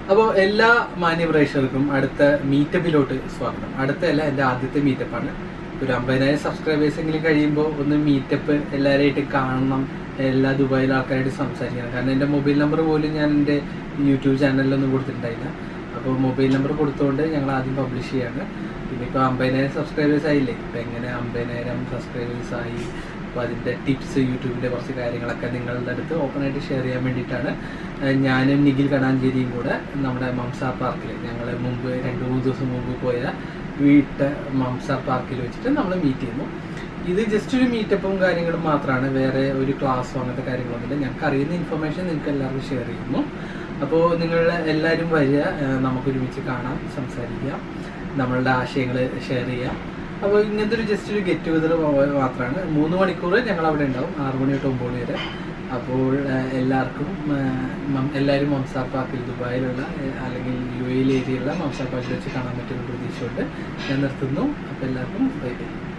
അപ്പോൾ എല്ലാ മാന്യ പ്രേക്ഷകർക്കും അടുത്ത മീറ്റപ്പിലോട്ട് സ്വാഗതം അടുത്തല്ല എൻ്റെ ആദ്യത്തെ മീറ്റപ്പാണ് ഒരു അമ്പതിനായിരം സബ്സ്ക്രൈബേഴ്സ് എങ്കിലും കഴിയുമ്പോൾ ഒന്ന് മീറ്റപ്പ് എല്ലാവരായിട്ട് കാണണം എല്ലാ ദുബായിലെ ആൾക്കാരായിട്ട് സംസാരിക്കണം കാരണം എൻ്റെ മൊബൈൽ നമ്പർ പോലും ഞാൻ എൻ്റെ യൂട്യൂബ് ചാനലിലൊന്നും കൊടുത്തിട്ടുണ്ടായില്ല അപ്പോൾ മൊബൈൽ നമ്പർ കൊടുത്തുകൊണ്ട് ഞങ്ങൾ ആദ്യം പബ്ലിഷ് ചെയ്യാണ് പിന്നെ ഇപ്പോൾ അമ്പതിനായിരം സബ്സ്ക്രൈബേഴ്സ് ആയില്ലേ ഇപ്പം എങ്ങനെ അമ്പതിനായിരം സബ്സ്ക്രൈബേഴ്സ് ആയി അപ്പോൾ അതിൻ്റെ ടിപ്സ് യൂട്യൂബിൻ്റെ കുറച്ച് കാര്യങ്ങളൊക്കെ നിങ്ങളുടെ അടുത്ത് ഓപ്പണായിട്ട് ഷെയർ ചെയ്യാൻ വേണ്ടിയിട്ടാണ് ഏഹ് ഞാനും നിഖിൽ കടാഞ്ചേരിയും കൂടെ നമ്മുടെ മംസാർ പാർക്കിൽ ഞങ്ങൾ മുമ്പ് രണ്ട് മൂന്ന് ദിവസം മുമ്പ് പോയ വീട്ട് മംസാർ പാർക്കിൽ വെച്ചിട്ട് നമ്മൾ മീറ്റ് ചെയ്യുന്നു ഇത് ജസ്റ്റ് ഒരു മീറ്റപ്പും കാര്യങ്ങളും മാത്രമാണ് വേറെ ഒരു ക്ലാസ്സോ അങ്ങനത്തെ കാര്യങ്ങളൊന്നുമില്ല ഞങ്ങൾക്ക് അറിയുന്ന ഇൻഫർമേഷൻ നിങ്ങൾക്ക് എല്ലാവർക്കും ഷെയർ ചെയ്യുന്നു അപ്പോൾ നിങ്ങൾ എല്ലാവരും വരിക ഏഹ് നമുക്കൊരുമിച്ച് കാണാം സംസാരിക്കാം നമ്മളുടെ ആശയങ്ങൾ ഷെയർ ചെയ്യാം അപ്പോൾ ഇങ്ങനത്തെ ഒരു ജസ്റ്റ് ഒരു ഗെറ്റ് ടുഗദർ മാത്രമാണ് മൂന്ന് മണിക്കൂർ ഞങ്ങൾ അവിടെ ഉണ്ടാവും ആറ് മണി തൊട്ട് ഒമ്പത് മണി വരെ അപ്പോൾ ഏഹ് എല്ലാവർക്കും ഏഹ് മം- എല്ലാവരും മംസാർ പാർക്കിൽ ദുബായിലുള്ള ഏഹ് അല്ലെങ്കിൽ യു എയിൽ ഏരിയയിലുള്ള മംസാർ പാർക്കിൽ വെച്ച് കാണാൻ പറ്റുന്ന പ്രതീക്ഷയുണ്ട് ഞാൻ നിർത്തുന്നു അപ്പോൾ എല്ലാവർക്കും ബൈ ബൈ